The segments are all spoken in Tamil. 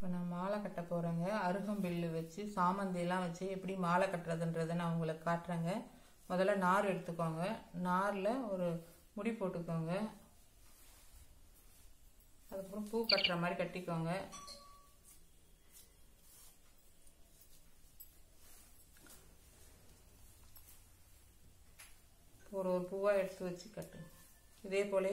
இப்போ நான் மாலை கட்ட போகிறேங்க அருகம்பில்லு வச்சு சாமந்தியெல்லாம் வச்சு எப்படி மாலை கட்டுறதுன்றதை நான் உங்களுக்கு காட்டுறேங்க முதல்ல நார் எடுத்துக்கோங்க நாரில் ஒரு முடி போட்டுக்கோங்க அதுக்கப்புறம் பூ கட்டுற மாதிரி கட்டிக்கோங்க ஒரு ஒரு பூவாக எடுத்து வச்சு கட்டுங்க இதே போல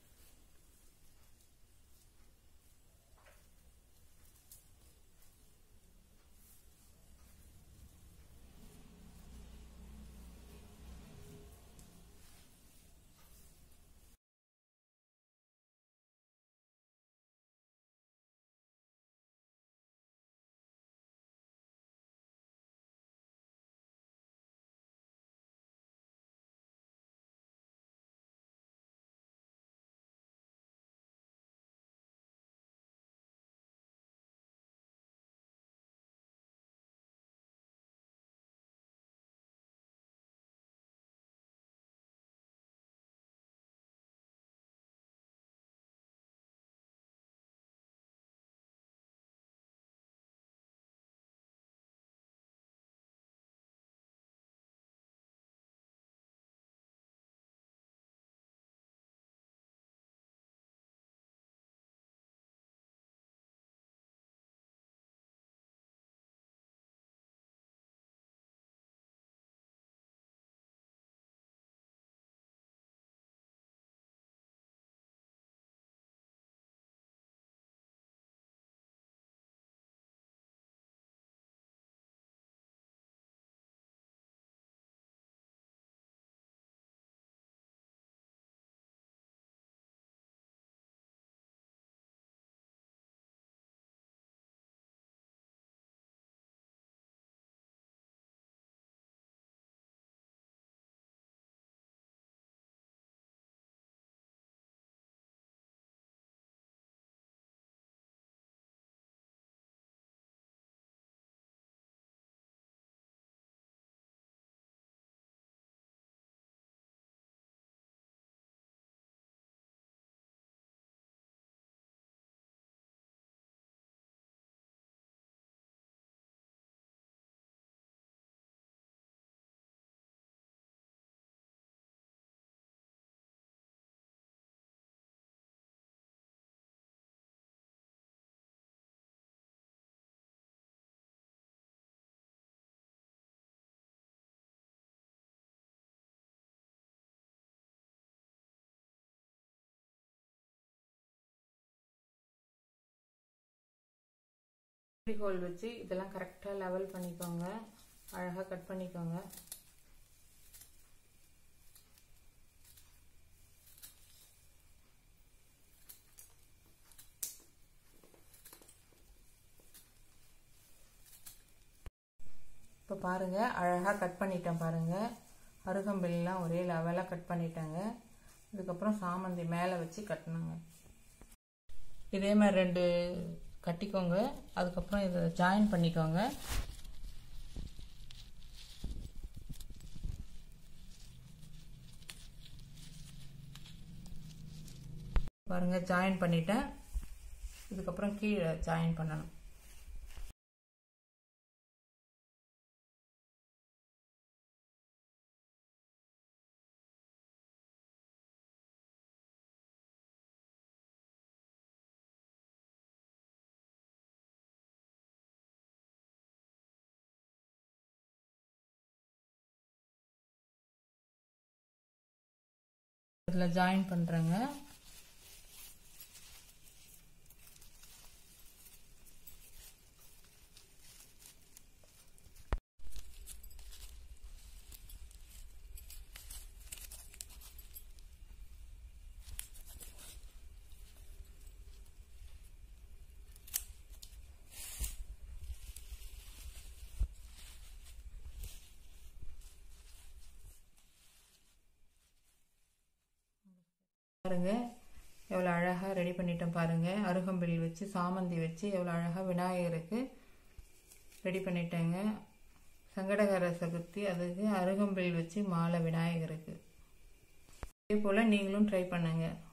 ஹோல் வச்சு இதெல்லாம் கரெக்டாக லெவல் பண்ணிக்கோங்க அழகாக கட் பண்ணிக்கோங்க இப்போ பாருங்கள் அழகாக கட் பண்ணிட்டேன் பாருங்கள் அருகம்பில்லாம் ஒரே லெவலாக கட் பண்ணிட்டேங்க இதுக்கப்புறம் சாமந்தி மேலே வச்சு கட்டணுங்க இதே மாதிரி ரெண்டு கட்டிக்கோங்க அதுக்கப்புறம் இதை ஜாயின் பண்ணிக்கோங்க பாருங்க ஜாயின் பண்ணிட்டேன் இதுக்கப்புறம் கீழே ஜாயின் பண்ணணும் இதில் ஜாயின் பண்ணுறேங்க பாருங்க எவ்வளோ அழகாக ரெடி பண்ணிட்டோம் பாருங்க அருகம்பில் வச்சு சாமந்தி வச்சு எவ்வளோ அழகாக விநாயகருக்கு ரெடி பண்ணிட்டேங்க சங்கடகர சதுர்த்தி அதுக்கு அருகம்பில் வச்சு மாலை விநாயகருக்கு இதே போல் நீங்களும் ட்ரை பண்ணுங்கள்